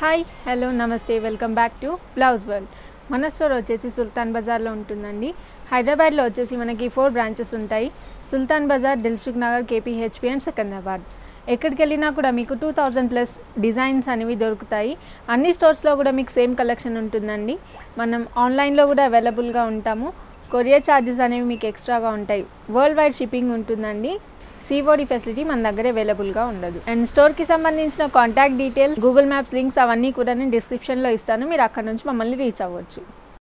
hi hello namaste welcome back to Blouse World మన store వచ్చేసి సుల్తాన్ బజార్లో ఉంటుందండి హైదరాబాద్లో వచ్చేసి మనకి ఫోర్ బ్రాంచెస్ ఉంటాయి సుల్తాన్ బజార్ దిల్సుఖ్ నగర్ కేపీహెచ్పి అండ్ సికంద్రాబాద్ ఎక్కడికి వెళ్ళినా కూడా మీకు టూ థౌజండ్ ప్లస్ డిజైన్స్ అనేవి దొరుకుతాయి అన్ని స్టోర్స్లో కూడా మీకు సేమ్ కలెక్షన్ ఉంటుందండి మనం ఆన్లైన్లో కూడా అవైలబుల్గా ఉంటాము కొరియర్ ఛార్జెస్ అనేవి మీకు ఎక్స్ట్రాగా ఉంటాయి వరల్డ్ వైడ్ షిప్పింగ్ ఉంటుందండి సిఓడి ఫెసిలిటీ మన దగ్గర అవైలబుల్గా ఉండదు అండ్ స్టోర్కి సంబంధించిన contact details Google Maps links అవన్నీ కూడా నేను డిస్క్రిప్షన్లో ఇస్తాను మీరు అక్కడ నుంచి మమ్మల్ని రీచ్ అవ్వచ్చు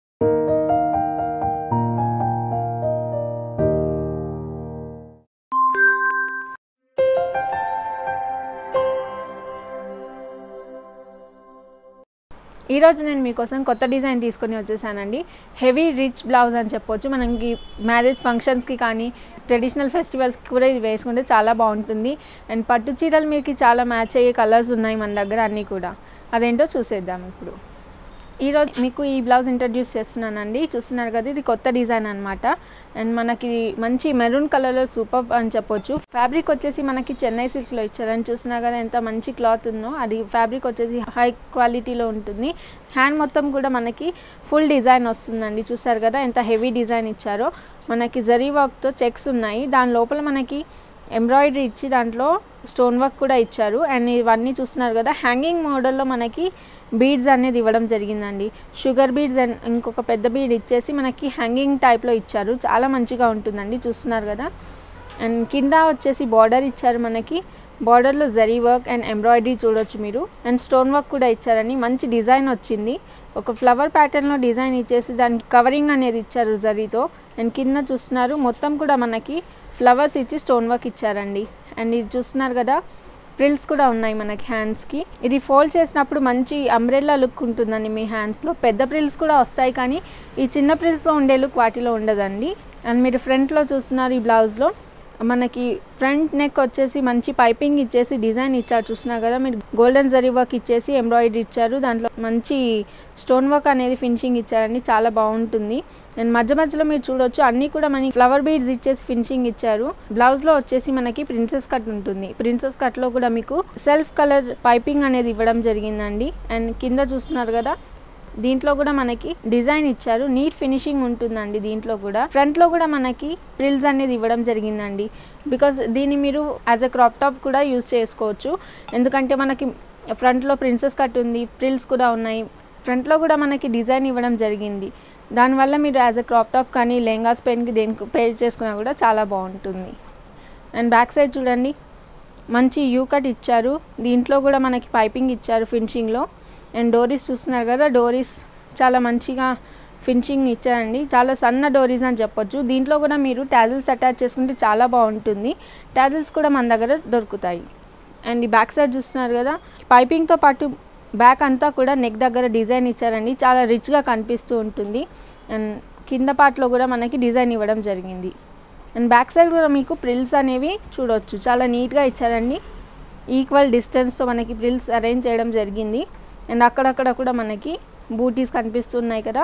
ఈరోజు నేను మీకోసం కొత్త డిజైన్ తీసుకొని వచ్చేసానండి హెవీ రిచ్ బ్లౌజ్ అని చెప్పొచ్చు మనకి మ్యారేజ్ ఫంక్షన్స్కి కానీ ట్రెడిషనల్ ఫెస్టివల్స్కి కూడా ఇది వేసుకుంటే చాలా బాగుంటుంది అండ్ పట్టు చీరలు మీకు చాలా మ్యాచ్ అయ్యే కలర్స్ ఉన్నాయి మన దగ్గర అన్నీ కూడా అదేంటో చూసేద్దాం ఇప్పుడు ఈరోజు మీకు ఈ బ్లౌజ్ ఇంట్రడ్యూస్ చేస్తున్నానండి చూస్తున్నారు కదా ఇది కొత్త డిజైన్ అనమాట అండ్ మనకి మంచి మెరూన్ కలర్లో సూపర్ అని చెప్పొచ్చు ఫ్యాబ్రిక్ వచ్చేసి మనకి చెన్నై సిల్క్లో ఇచ్చారని చూస్తున్నారు కదా ఎంత మంచి క్లాత్ ఉందో అది ఫ్యాబ్రిక్ వచ్చేసి హై క్వాలిటీలో ఉంటుంది హ్యాండ్ మొత్తం కూడా మనకి ఫుల్ డిజైన్ వస్తుందండి చూసారు కదా ఎంత హెవీ డిజైన్ ఇచ్చారో మనకి జరీ వర్క్తో చెక్స్ ఉన్నాయి దాని లోపల మనకి ఎంబ్రాయిడరీ ఇచ్చి దాంట్లో స్టోన్ వర్క్ కూడా ఇచ్చారు అండ్ ఇవన్నీ చూస్తున్నారు కదా హ్యాంగింగ్ మోడల్లో మనకి బీడ్స్ అనేది ఇవ్వడం జరిగిందండి షుగర్ బీడ్స్ అండ్ ఇంకొక పెద్ద బీడ్ ఇచ్చేసి మనకి హ్యాంగింగ్ టైప్లో ఇచ్చారు చాలా మంచిగా ఉంటుందండి చూస్తున్నారు కదా అండ్ కింద వచ్చేసి బార్డర్ ఇచ్చారు మనకి బార్డర్లో జరీ వర్క్ అండ్ ఎంబ్రాయిడరీ చూడొచ్చు మీరు అండ్ స్టోన్ వర్క్ కూడా ఇచ్చారని మంచి డిజైన్ వచ్చింది ఒక ఫ్లవర్ ప్యాటర్న్లో డిజైన్ ఇచ్చేసి దానికి కవరింగ్ అనేది ఇచ్చారు జరీతో అండ్ కింద చూస్తున్నారు మొత్తం కూడా మనకి ఫ్లవర్స్ ఇచ్చి స్టోన్ వర్క్ ఇచ్చారండి అండ్ ఇది చూస్తున్నారు కదా ప్రిల్స్ కూడా ఉన్నాయి మనకి హ్యాండ్స్కి ఇది ఫోల్డ్ చేసినప్పుడు మంచి అంబ్రెల్లా లుక్ ఉంటుందండి మీ హ్యాండ్స్లో పెద్ద ప్రిల్స్ కూడా వస్తాయి కానీ ఈ చిన్న ప్రిల్స్లో ఉండే లుక్ వాటిలో ఉండదండి అండ్ మీరు ఫ్రంట్లో చూస్తున్నారు ఈ బ్లౌజ్లో మనకి ఫ్రంట్ నెక్ వచ్చేసి మంచి పైపింగ్ ఇచ్చేసి డిజైన్ ఇచ్చారు చూస్తున్నారు కదా మీరు గోల్డెన్ జరీ వర్క్ ఇచ్చేసి ఎంబ్రాయిడరీ ఇచ్చారు దాంట్లో మంచి స్టోన్ వర్క్ అనేది ఫినిషింగ్ ఇచ్చారండి చాలా బాగుంటుంది అండ్ మధ్య మధ్యలో మీరు చూడొచ్చు అన్నీ కూడా మనకి ఫ్లవర్ బీడ్స్ ఇచ్చేసి ఫినిషింగ్ ఇచ్చారు బ్లౌజ్లో వచ్చేసి మనకి ప్రిన్సెస్ కట్ ఉంటుంది ప్రిన్సెస్ కట్లో కూడా మీకు సెల్ఫ్ కలర్ పైపింగ్ అనేది ఇవ్వడం జరిగిందండి అండ్ కింద చూస్తున్నారు కదా దీంట్లో కూడా మనకి డిజైన్ ఇచ్చారు నీట్ ఫినిషింగ్ ఉంటుందండి దీంట్లో కూడా ఫ్రంట్లో కూడా మనకి ప్రిల్స్ అనేది ఇవ్వడం జరిగిందండి బికాస్ దీన్ని మీరు యాజ్ అ క్రాప్ టాప్ కూడా యూజ్ చేసుకోవచ్చు ఎందుకంటే మనకి ఫ్రంట్లో ప్రిన్సెస్ కట్ ఉంది ప్రిల్స్ కూడా ఉన్నాయి ఫ్రంట్లో కూడా మనకి డిజైన్ ఇవ్వడం జరిగింది దానివల్ల మీరు యాజ్ అ క్రాప్ టాప్ కానీ లెహంగాస్ పెయిన్కి దేనికి పేర్ చేసుకున్నా కూడా చాలా బాగుంటుంది అండ్ బ్యాక్ సైడ్ చూడండి మంచి యూ కట్ ఇచ్చారు దీంట్లో కూడా మనకి పైపింగ్ ఇచ్చారు ఫినిషింగ్లో అండ్ డోరీస్ చూస్తున్నారు కదా డోరీస్ చాలా మంచిగా ఫినిషింగ్ ఇచ్చారండి చాలా సన్న డోరీస్ అని చెప్పొచ్చు దీంట్లో కూడా మీరు ట్యాజిల్స్ అటాచ్ చేసుకుంటే చాలా బాగుంటుంది ట్యాజిల్స్ కూడా మన దగ్గర దొరుకుతాయి అండ్ ఈ బ్యాక్ సైడ్ చూస్తున్నారు కదా పైపింగ్తో పాటు బ్యాక్ అంతా కూడా నెక్ దగ్గర డిజైన్ ఇచ్చారండి చాలా రిచ్గా కనిపిస్తూ ఉంటుంది అండ్ కింద పార్ట్లో కూడా మనకి డిజైన్ ఇవ్వడం జరిగింది అండ్ బ్యాక్ సైడ్ కూడా మీకు ప్రిల్స్ అనేవి చూడొచ్చు చాలా నీట్గా ఇచ్చారండి ఈక్వల్ డిస్టెన్స్తో మనకి ప్రిల్స్ అరేంజ్ చేయడం జరిగింది అండ్ అక్కడక్కడ కూడా మనకి బూటీస్ కనిపిస్తున్నాయి కదా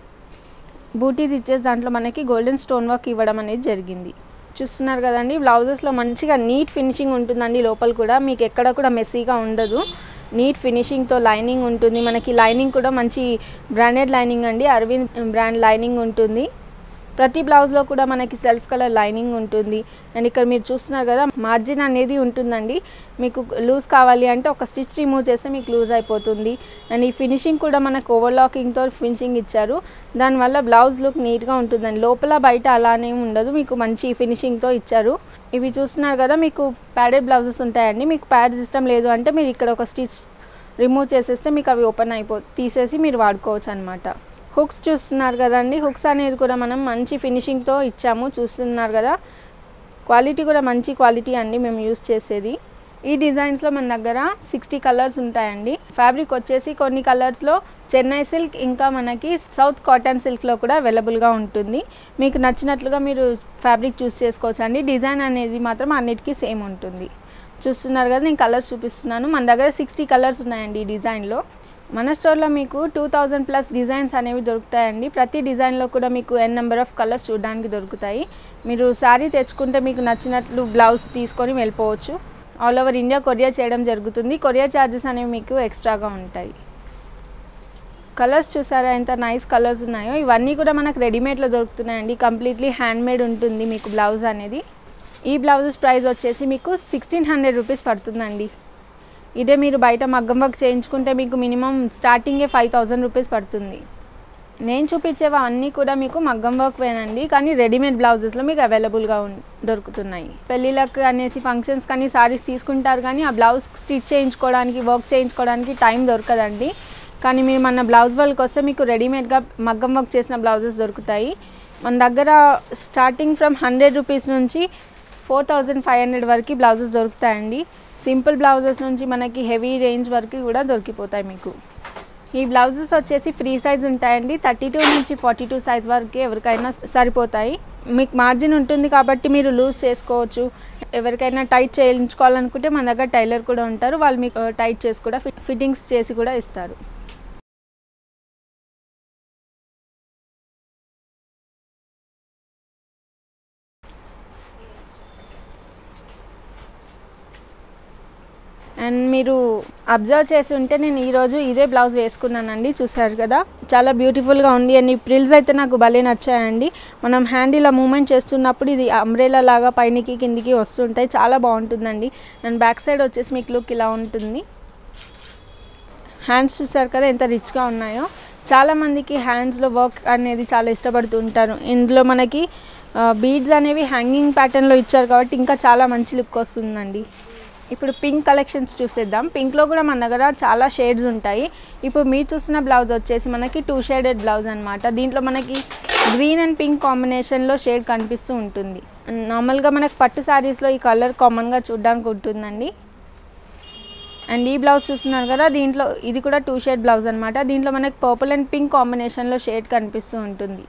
బూటీస్ ఇచ్చేసి దాంట్లో మనకి గోల్డెన్ స్టోన్ వర్క్ ఇవ్వడం అనేది జరిగింది చూస్తున్నారు కదండి బ్లౌజెస్లో మంచిగా నీట్ ఫినిషింగ్ ఉంటుందండి లోపల కూడా మీకు ఎక్కడ కూడా మెస్సీగా ఉండదు నీట్ ఫినిషింగ్తో లైనింగ్ ఉంటుంది మనకి లైనింగ్ కూడా మంచి బ్రాండెడ్ లైనింగ్ అండి అరవింద్ బ్రాండ్ లైనింగ్ ఉంటుంది ప్రతి బ్లౌజ్లో కూడా మనకి సెల్ఫ్ కలర్ లైనింగ్ ఉంటుంది అండ్ ఇక్కడ మీరు చూస్తున్నారు కదా మార్జిన్ అనేది ఉంటుందండి మీకు లూజ్ కావాలి అంటే ఒక స్టిచ్ రిమూవ్ చేస్తే మీకు లూజ్ అయిపోతుంది అండ్ ఈ ఫినిషింగ్ కూడా మనకు ఓవర్లాకింగ్తో ఫినిషింగ్ ఇచ్చారు దానివల్ల బ్లౌజ్ లుక్ నీట్గా ఉంటుందండి లోపల బయట అలానే ఉండదు మీకు మంచి ఫినిషింగ్తో ఇచ్చారు ఇవి చూస్తున్నారు కదా మీకు ప్యాడెడ్ బ్లౌజెస్ ఉంటాయండి మీకు ప్యాడ్స్ ఇష్టం లేదు అంటే మీరు ఇక్కడ ఒక స్టిచ్ రిమూవ్ చేసేస్తే మీకు అవి ఓపెన్ అయిపో తీసేసి మీరు వాడుకోవచ్చు అనమాట హుక్స్ చూస్తున్నారు కదండి హుక్స్ అనేది కూడా మనం మంచి ఫినిషింగ్తో ఇచ్చాము చూస్తున్నారు కదా క్వాలిటీ కూడా మంచి క్వాలిటీ అండి మేము యూస్ చేసేది ఈ డిజైన్స్లో మన దగ్గర సిక్స్టీ కలర్స్ ఉంటాయండి ఫ్యాబ్రిక్ వచ్చేసి కొన్ని కలర్స్లో చెన్నై సిల్క్ ఇంకా మనకి సౌత్ కాటన్ సిల్క్లో కూడా అవైలబుల్గా ఉంటుంది మీకు నచ్చినట్లుగా మీరు ఫ్యాబ్రిక్ చూస్ చేసుకోవచ్చు అండి డిజైన్ అనేది మాత్రం అన్నిటికీ సేమ్ ఉంటుంది చూస్తున్నారు కదా నేను కలర్స్ చూపిస్తున్నాను మన దగ్గర సిక్స్టీ కలర్స్ ఉన్నాయండి ఈ డిజైన్లో మన స్టోర్లో మీకు టూ థౌజండ్ ప్లస్ డిజైన్స్ అనేవి దొరుకుతాయండి ప్రతి డిజైన్లో కూడా మీకు ఎన్ నెంబర్ ఆఫ్ కలర్స్ చూడడానికి దొరుకుతాయి మీరు శారీ తెచ్చుకుంటే మీకు నచ్చినట్లు బ్లౌజ్ తీసుకొని వెళ్ళిపోవచ్చు ఆల్ ఓవర్ ఇండియా కొరియర్ చేయడం జరుగుతుంది కొరియర్ ఛార్జెస్ అనేవి మీకు ఎక్స్ట్రాగా ఉంటాయి కలర్స్ చూసారా ఎంత నైస్ కలర్స్ ఉన్నాయో ఇవన్నీ కూడా మనకు రెడీమేడ్లో దొరుకుతున్నాయండి కంప్లీట్లీ హ్యాండ్ మేడ్ ఉంటుంది మీకు బ్లౌజ్ అనేది ఈ బ్లౌజెస్ ప్రైస్ వచ్చేసి మీకు సిక్స్టీన్ హండ్రెడ్ రూపీస్ పడుతుందండి ఇదే మీరు బయట మగ్గం వర్క్ చేయించుకుంటే మీకు మినిమం స్టార్టింగే ఫైవ్ థౌజండ్ రూపీస్ పడుతుంది నేను చూపించేవి అన్నీ కూడా మీకు మగ్గం వర్క్ వేనండి కానీ రెడీమేడ్ బ్లౌజెస్లో మీకు అవైలబుల్గా ఉన్ దొరుకుతున్నాయి పెళ్ళిళ్ళకి అనేసి ఫంక్షన్స్ కానీ సారీస్ తీసుకుంటారు కానీ ఆ బ్లౌజ్ స్టిచ్ చేయించుకోవడానికి వర్క్ చేయించుకోవడానికి టైం దొరకదండి కానీ మీరు మన బ్లౌజ్ వాళ్ళకి వస్తే మీకు రెడీమేడ్గా మగ్గం వర్క్ చేసిన బ్లౌజెస్ దొరుకుతాయి మన దగ్గర స్టార్టింగ్ ఫ్రమ్ హండ్రెడ్ రూపీస్ నుంచి ఫోర్ థౌజండ్ ఫైవ్ హండ్రెడ్ వరకు బ్లౌజెస్ దొరుకుతాయండి సింపుల్ బ్లౌజెస్ నుంచి మనకి హెవీ రేంజ్ వరకు కూడా దొరికిపోతాయి మీకు ఈ బ్లౌజెస్ వచ్చేసి ఫ్రీ సైజ్ ఉంటాయండి థర్టీ టూ నుంచి ఫార్టీ టూ సైజ్ వరకు ఎవరికైనా సరిపోతాయి మీకు మార్జిన్ ఉంటుంది కాబట్టి మీరు లూజ్ చేసుకోవచ్చు ఎవరికైనా టైట్ చేయించుకోవాలనుకుంటే మన దగ్గర టైలర్ కూడా ఉంటారు వాళ్ళు మీకు టైట్ చేసి కూడా ఫిట్ ఫిట్టింగ్స్ చేసి కూడా ఇస్తారు అండ్ మీరు అబ్జర్వ్ చేసి ఉంటే నేను ఈరోజు ఇదే బ్లౌజ్ వేసుకున్నానండి చూసారు కదా చాలా బ్యూటిఫుల్గా ఉంది అండ్ ఈ ప్రిల్స్ అయితే నాకు భలే నచ్చాయండి మనం హ్యాండ్ ఇలా మూమెంట్ చేస్తున్నప్పుడు ఇది అంబ్రేలా లాగా పైనకి కిందికి వస్తుంటాయి చాలా బాగుంటుందండి అండ్ బ్యాక్ సైడ్ వచ్చేసి మీకు లుక్ ఇలా ఉంటుంది హ్యాండ్స్ చూసారు కదా ఎంత రిచ్గా ఉన్నాయో చాలామందికి హ్యాండ్స్లో వర్క్ అనేది చాలా ఇష్టపడుతూ ఉంటారు ఇందులో మనకి బీడ్స్ అనేవి హ్యాంగింగ్ ప్యాటర్న్లో ఇచ్చారు కాబట్టి ఇంకా చాలా మంచి లుక్ వస్తుందండి ఇప్పుడు పింక్ కలెక్షన్స్ చూసేద్దాం పింక్లో కూడా మన దగ్గర చాలా షేడ్స్ ఉంటాయి ఇప్పుడు మీరు చూస్తున్న బ్లౌజ్ వచ్చేసి మనకి టూ షేడెడ్ బ్లౌజ్ అనమాట దీంట్లో మనకి గ్రీన్ అండ్ పింక్ కాంబినేషన్లో షేడ్ కనిపిస్తూ ఉంటుంది నార్మల్గా మనకి పట్టు శారీస్లో ఈ కలర్ కామన్గా చూడడానికి ఉంటుందండి అండ్ ఈ బ్లౌజ్ చూస్తున్నారు కదా దీంట్లో ఇది కూడా టూ షేడ్ బ్లౌజ్ అనమాట దీంట్లో మనకి పర్పుల్ అండ్ పింక్ కాంబినేషన్లో షేడ్ కనిపిస్తూ ఉంటుంది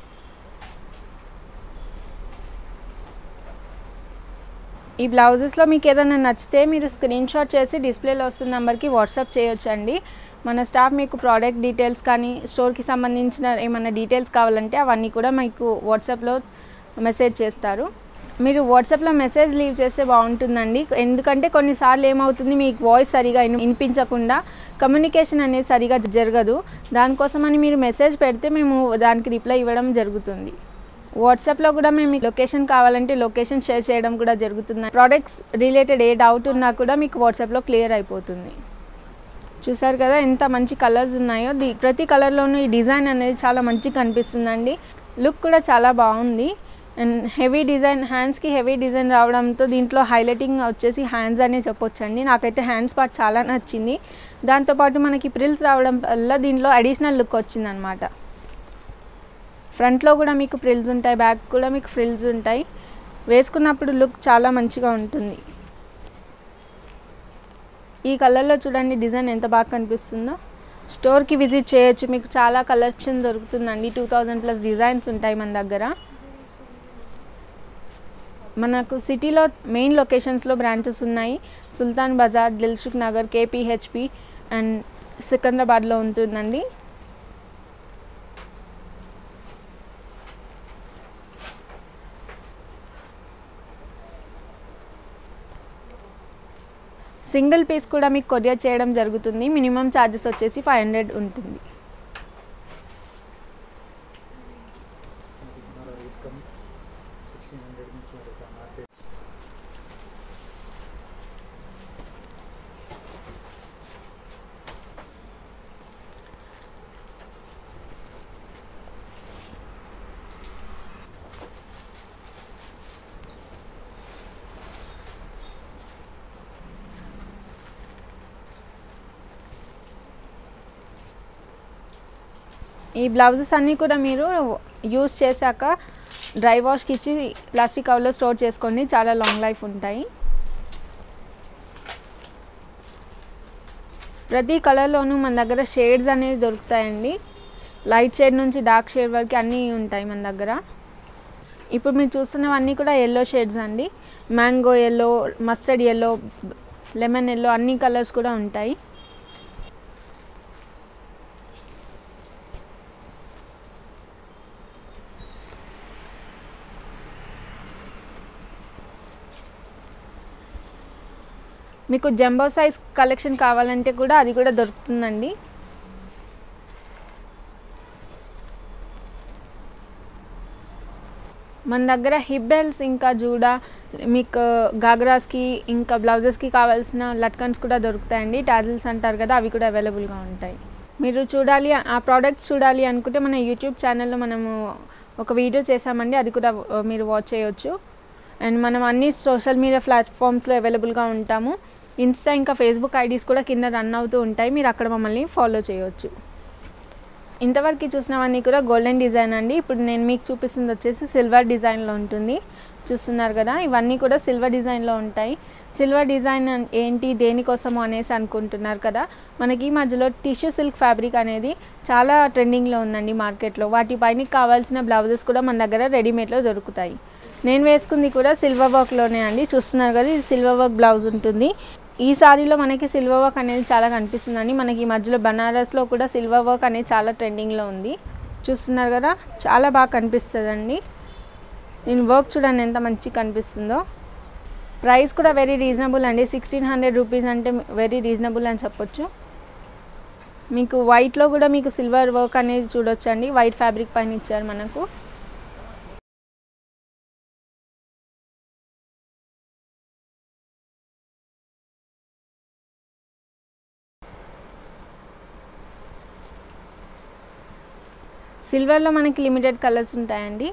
ఈ బ్లౌజెస్లో మీకు ఏదైనా నచ్చితే మీరు స్క్రీన్ షాట్ చేసి డిస్ప్లేలో వస్తున్న నెంబర్కి వాట్సాప్ చేయొచ్చండి మన స్టాఫ్ మీకు ప్రోడక్ట్ డీటెయిల్స్ కానీ స్టోర్కి సంబంధించిన ఏమైనా డీటెయిల్స్ కావాలంటే అవన్నీ కూడా మీకు వాట్సాప్లో మెసేజ్ చేస్తారు మీరు వాట్సాప్లో మెసేజ్ లీవ్ చేస్తే బాగుంటుందండి ఎందుకంటే కొన్నిసార్లు ఏమవుతుంది మీకు వాయిస్ సరిగా విని- వినిపించకుండా కమ్యూనికేషన్ అనేది సరిగా జరగదు దానికోసమని మీరు మెసేజ్ పెడితే మేము దానికి రిప్లై ఇవ్వడం జరుగుతుంది వాట్సాప్లో కూడా మేము మీకు లొకేషన్ కావాలంటే లొకేషన్ షేర్ చేయడం కూడా జరుగుతుంది ప్రోడక్ట్స్ రిలేటెడ్ ఏ డౌట్ ఉన్నా కూడా మీకు వాట్సాప్లో క్లియర్ అయిపోతుంది చూసారు కదా ఎంత మంచి కలర్స్ ఉన్నాయో ది ప్రతి కలర్లోనూ ఈ డిజైన్ అనేది చాలా మంచిగా కనిపిస్తుందండి లుక్ కూడా చాలా బాగుంది అండ్ హెవీ డిజైన్ హ్యాండ్స్కి హెవీ డిజైన్ రావడంతో దీంట్లో హైలైటింగ్ వచ్చేసి హ్యాండ్స్ అనే చెప్పొచ్చండి నాకైతే హ్యాండ్స్ పార్ట్ చాలా నచ్చింది దాంతోపాటు మనకి ప్రిల్స్ రావడం వల్ల దీంట్లో అడిషనల్ లుక్ వచ్చిందనమాట ఫ్రంట్లో కూడా మీకు ఫ్రిల్స్ ఉంటాయి బ్యాక్ కూడా మీకు ఫ్రిల్స్ ఉంటాయి వేసుకున్నప్పుడు లుక్ చాలా మంచిగా ఉంటుంది ఈ కలర్లో చూడండి డిజైన్ ఎంత బాగా కనిపిస్తుందో స్టోర్కి విజిట్ చేయొచ్చు మీకు చాలా కలెక్షన్ దొరుకుతుందండి టూ థౌజండ్ ప్లస్ డిజైన్స్ ఉంటాయి మన దగ్గర మనకు సిటీలో మెయిన్ లొకేషన్స్లో బ్రాంచెస్ ఉన్నాయి సుల్తాన్ బజార్ దిల్సుఖ్ నగర్ కేపీహెచ్పి అండ్ సికింద్రాబాద్లో ఉంటుందండి సింగిల్ పీస్ కూడా మీకు కొరియర్ చేయడం జరుగుతుంది మినిమం ఛార్జెస్ వచ్చేసి ఫైవ్ హండ్రెడ్ ఉంటుంది ఈ బ్లౌజెస్ అన్నీ కూడా మీరు యూస్ చేశాక డ్రై వాష్కి ఇచ్చి ప్లాస్టిక్ కవర్లో స్టోర్ చేసుకోండి చాలా లాంగ్ లైఫ్ ఉంటాయి ప్రతి కలర్లోనూ మన దగ్గర షేడ్స్ అనేవి దొరుకుతాయండి లైట్ షేడ్ నుంచి డార్క్ షేడ్ వరకు అన్నీ ఉంటాయి మన దగ్గర ఇప్పుడు మీరు చూస్తున్నవన్నీ కూడా ఎల్లో షేడ్స్ అండి mango yellow mustard yellow lemon yellow అన్ని కలర్స్ కూడా ఉంటాయి మీకు జంబో సైజ్ కలెక్షన్ కావాలంటే కూడా అది కూడా దొరుకుతుందండి మన దగ్గర హిప్ బెల్ట్స్ ఇంకా జూడా మీకు గాగ్రాస్కి ఇంకా బ్లౌజెస్కి కావాల్సిన లట్కన్స్ కూడా దొరుకుతాయండి టాజిల్స్ అంటారు కదా అవి కూడా అవైలబుల్గా ఉంటాయి మీరు చూడాలి ఆ ప్రోడక్ట్స్ చూడాలి అనుకుంటే మన యూట్యూబ్ ఛానల్లో మనము ఒక వీడియో చేసామండి అది కూడా ఆ, మీరు వాచ్ చేయొచ్చు అండ్ మనం అన్ని సోషల్ మీడియా ప్లాట్ఫామ్స్లో అవైలబుల్గా ఉంటాము ఇన్స్టా ఇంకా ఫేస్బుక్ ఐడీస్ కూడా కింద రన్ అవుతూ ఉంటాయి మీరు అక్కడ మమ్మల్ని ఫాలో చేయొచ్చు ఇంతవరకు చూసినవన్నీ కూడా గోల్డెన్ డిజైన్ అండి ఇప్పుడు నేను మీకు చూపిస్తుంది వచ్చేసి సిల్వర్ డిజైన్లో ఉంటుంది చూస్తున్నారు కదా ఇవన్నీ కూడా సిల్వర్ డిజైన్లో ఉంటాయి సిల్వర్ డిజైన్ అన్- ఏంటి దేనికోసము అనేసి అనుకుంటున్నారు కదా మనకి ఈ మధ్యలో టిష్యూ సిల్క్ ఫ్యాబ్రిక్ అనేది చాలా ట్రెండింగ్లో ఉందండి మార్కెట్లో వాటిపైన కావాల్సిన బ్లౌజెస్ కూడా మన దగ్గర రెడీమేడ్లో దొరుకుతాయి నేను వేసుకుంది కూడా సిల్వర్ వర్క్లోనే అండి చూస్తున్నారు కదా ఇది సిల్వర్ వర్క్ బ్లౌజ్ ఉంటుంది ఈ సారీలో మనకి సిల్వర్ వర్క్ అనేది చాలా కనిపిస్తుందండి మనకి ఈ మధ్యలో బనారస్లో కూడా సిల్వర్ వర్క్ అనేది చాలా ట్రెండింగ్లో ఉంది చూస్తున్నారు కదా చాలా బాగా కనిపిస్తుందండి నేను వర్క్ చూడండి ఎంత మంచిగా కనిపిస్తుందో ప్రైస్ కూడా వెరీ రీజనబుల్ అండి సిక్స్టీన్ హండ్రెడ్ రూపీస్ అంటే వెరీ రీజనబుల్ అని చెప్పొచ్చు మీకు వైట్లో కూడా మీకు సిల్వర్ వర్క్ అనేది చూడొచ్చు అండి వైట్ ఫ్యాబ్రిక్ పైన ఇచ్చారు మనకు సిల్వర్లో మనకి లిమిటెడ్ కలర్స్ ఉంటాయండి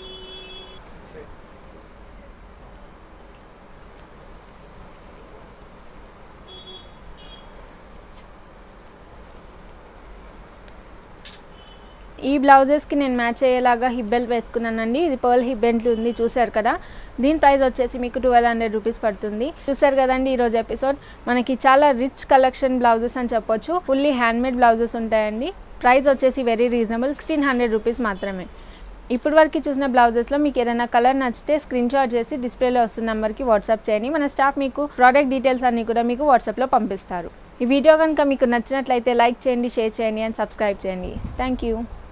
ఈ బ్లౌజెస్కి నేను మ్యాచ్ అయ్యేలాగా హిప్ బెల్ట్ వేసుకున్నానండి ఇది పర్ల్ హిప్ బెల్ట్ ఉంది చూసారు కదా దీని ప్రైస్ వచ్చేసి మీకు ట్వెల్వ్ హండ్రెడ్ రూపీస్ పడుతుంది చూసారు కదండి ఈరోజు ఎపిసోడ్ మనకి చాలా రిచ్ కలెక్షన్ బ్లౌజెస్ అని చెప్పొచ్చు ఫుల్లీ హ్యాండ్మేడ్ బ్లౌజెస్ ఉంటాయండి ప్రైస్ వచ్చేసి very reasonable sixteen hundred rupees మాత్రమే ఇప్పటి వరకు చూసిన బ్లౌజెస్లో మీకు ఏదైనా కలర్ నచ్చితే స్క్రీన్ షాట్ చేసి డిస్ప్లేలో వస్తున్న నెంబర్కి వాట్సాప్ చేయండి మన స్టాఫ్ మీకు ప్రోడక్ట్ డీటెయిల్స్ అన్నీ కూడా మీకు వాట్సాప్లో పంపిస్తారు ఈ వీడియో కనుక మీకు నచ్చినట్లయితే లైక్ చేయండి షేర్ చేయండి అండ్ సబ్స్క్రైబ్ చేయండి థ్యాంక్ యూ